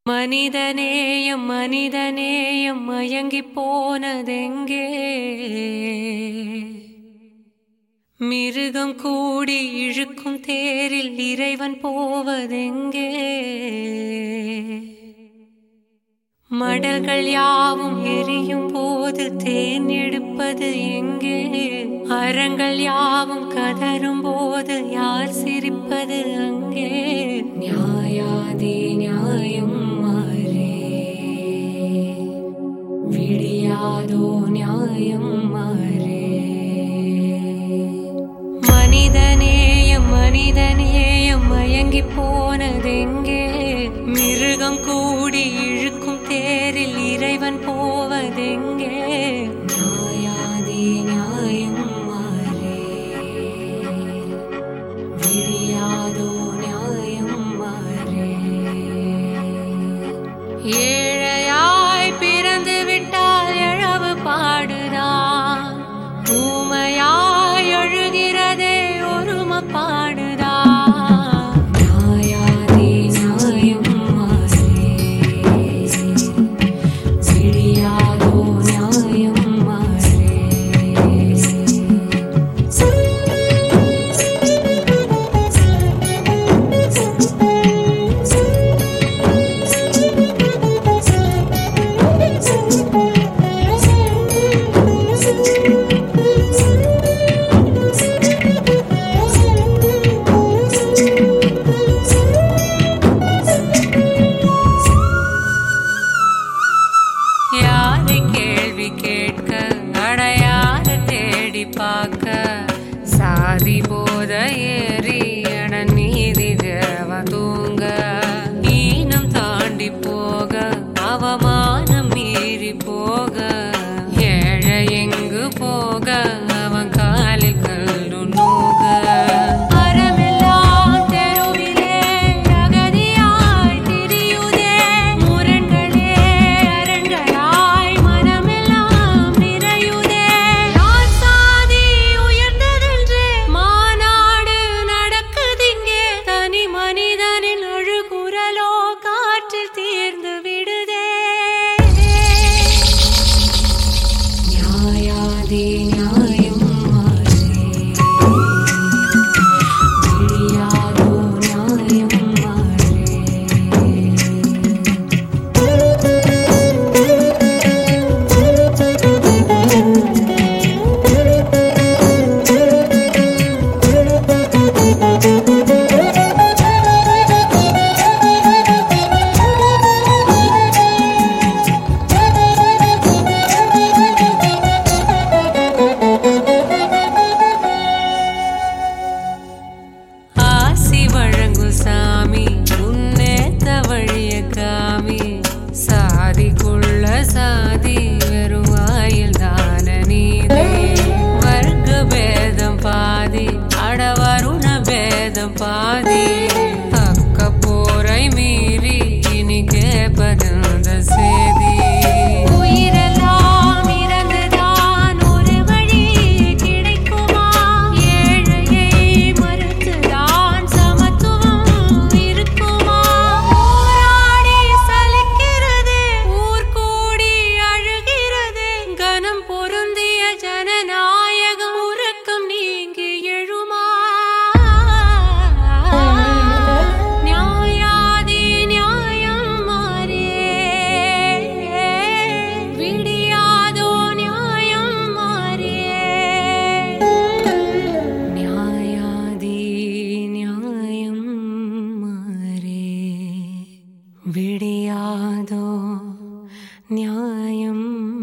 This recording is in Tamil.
மனிதநேயம் மனிதநேயம் மயங்கி போனதெங்கே மிருகம் கூடி இழுக்கும் தேரில் இறைவன் போவதெங்கே மடல்கள் யாவும் எரியும் போது தேன் எடுப்பது எங்கே அறங்கள் யாவும் கதரும் போது யார் சிரிப்பது அங்கே நியாயாதி நியாயம் மாறே விடியாதோ நியாயம் மாறே மனிதநேயம் மனிதநேயம் மயங்கி போனதெங்கே மிருகம் கூடி இழுக்கும் தேரில் இறைவன் போவதெங்கே நியாயாதி நியாயம் மாறே விடியாதோ நியாயம் மாறே ஏழையாய் பிறந்து விட்டால் எழவு பாடுதான் ஊமையாய் அழுகிறதே ஒரும பாடுதான் நியாயாதி நியாயம் மாறே விடியாதோ நியாயம் மாறே யாரை கேள்வி கேட்க அடையாத தேடி பார்க்க சாதி போத ஏறி அட நீதி தேவ தூங்க ஈனம் தாண்டி போக அவமானம் மீறி போக ஏழை எங்கு போக அவன் காலில் கல்லு நோக அறமெல்லாம் தெருவிலே அகதியாய் திரியுதே முரண்களே அரண்களாய் மனமெல்லாம் நிறையுதே நான் சாதி உயர்ந்ததென்று மாநாடு நடக்குதிங்கே தனி மனிதனின் அழுகுரலோ காற்றில் தீர்ந்து விடுதே நியாயாதி நியாயம் மாறே விடியாதோ நியாயம் மாறே ஆசி வழங்கு சாமி முன்னேத்த வழிய காமி சாதிக்குள்ள சாதி வெறும் வாயில் தான நீதி வர்க்க பேதம் பாதி அடவருண பேதம் பாதி அக்க போரை மீறி இனி கேட்பதந்த செய்தி உயிரெல்லாம் இறந்துதான் ஒரு வழி கிடைக்குமா ஏழையை மறுத்துதான் சமத்துவம் இருக்குமா போராடி சலிக்கிறது ஊர் கூடி அழுகிறது கனம் பொருந்திய ஜனநாயகம் உறக்கம் நீங்கி எழுமா நியாயாதி நியாயம் மாறே விடியாதோ நியாயம் மாறே நியாயாதி நியாயம் மாறே விடியாதோ நியாயம்